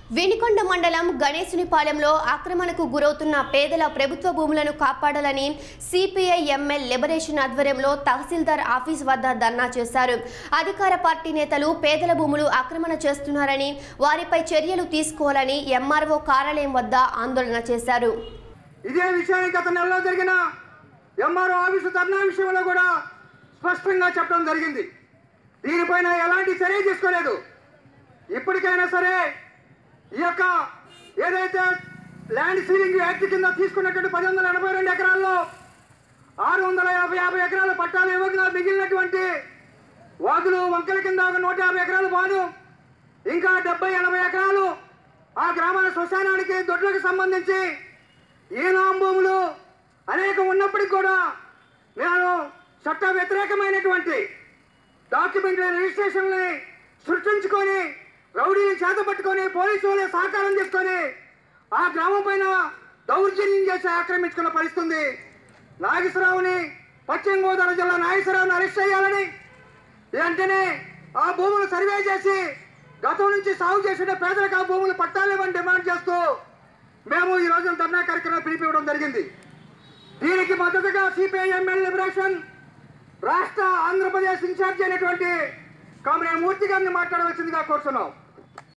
వినికొండ మండలం గణేశునిపాలెంలో ఆక్రమణకు గురవుతున్న పేదల ప్రభుత్వ భూములను కాపాడాలని సిపిఐ ఎంఎల్ లిబరేషన్ ఆధ్వర్యంలో తహసీల్దార్ ఆఫీస్ వద్ద ధర్నా చేశారు అధికార పార్టీ నేతలు పేదల భూములు ఆక్రమణ చేస్తున్నారని వారిపై చర్యలు తీసుకోవాలని ఎంఆర్ఓ కార్యాలయం వద్ద ఆందోళన చేశారు ఇదే విషయాన్ని గత నెలలో జరిగిన ఎంఆర్ఓ ఆఫీసు ధర్నా విషయంలో కూడా స్పష్టంగా చెప్పడం జరిగింది దీనిపైన ఎలాంటి చర్య తీసుకోలేదు ఇప్పటికైనా సరే ఈ యొక్క ఏదైతే ల్యాండ్ సీలింగ్ యాక్ట్ కింద తీసుకున్నటువంటి పది వందల ఎనభై రెండు ఎకరాల్లో ఆరు వందల యాభై యాభై ఎకరాల పట్టాలు ఇవ్వగా మిగిలినటువంటి వాగులు వంకల కింద ఒక నూట యాభై ఎకరాలు బాను ఇంకా డెబ్బై ఎనభై ఎకరాలు ఆ గ్రామాల శ్మశానానికి దొడ్లకు సంబంధించి ఈనాం భూములు అనేకం ఉన్నప్పటికీ కూడా నేను చట్ట వ్యతిరేకమైనటువంటి డాక్యుమెంట్ రిజిస్ట్రేషన్ని సృష్టించుకొని రౌడీని చేత పట్టుకొని పోలీసు వాళ్ళే సహకారం చేసుకొని ఆ గ్రామం పైన దౌర్జన్యం చేసి ఆక్రమించుకున్న పరిస్థితుంది నాగేశ్వరరావుని పశ్చిమ గోదావరి జిల్లా నాగేశ్వరరావుని అరెస్ట్ చేయాలని వెంటనే ఆ భూములు సర్వే చేసి గతం నుంచి సాగు చేసిన పేదలకు ఆ భూములు పట్టాలేమని డిమాండ్ చేస్తూ మేము ఈ రోజు ధర్నా కార్యక్రమం పిలిపివ్వడం జరిగింది దీనికి మద్దతుగా సిపిఐ ఎంఎల్ లిబరేషన్ రాష్ట్ర ఆంధ్రప్రదేశ్ ఇన్ఛార్జ్ అయినటువంటి కామరే మూర్తి గారిని మాట్లాడవలసిందిగా కోరుతున్నాం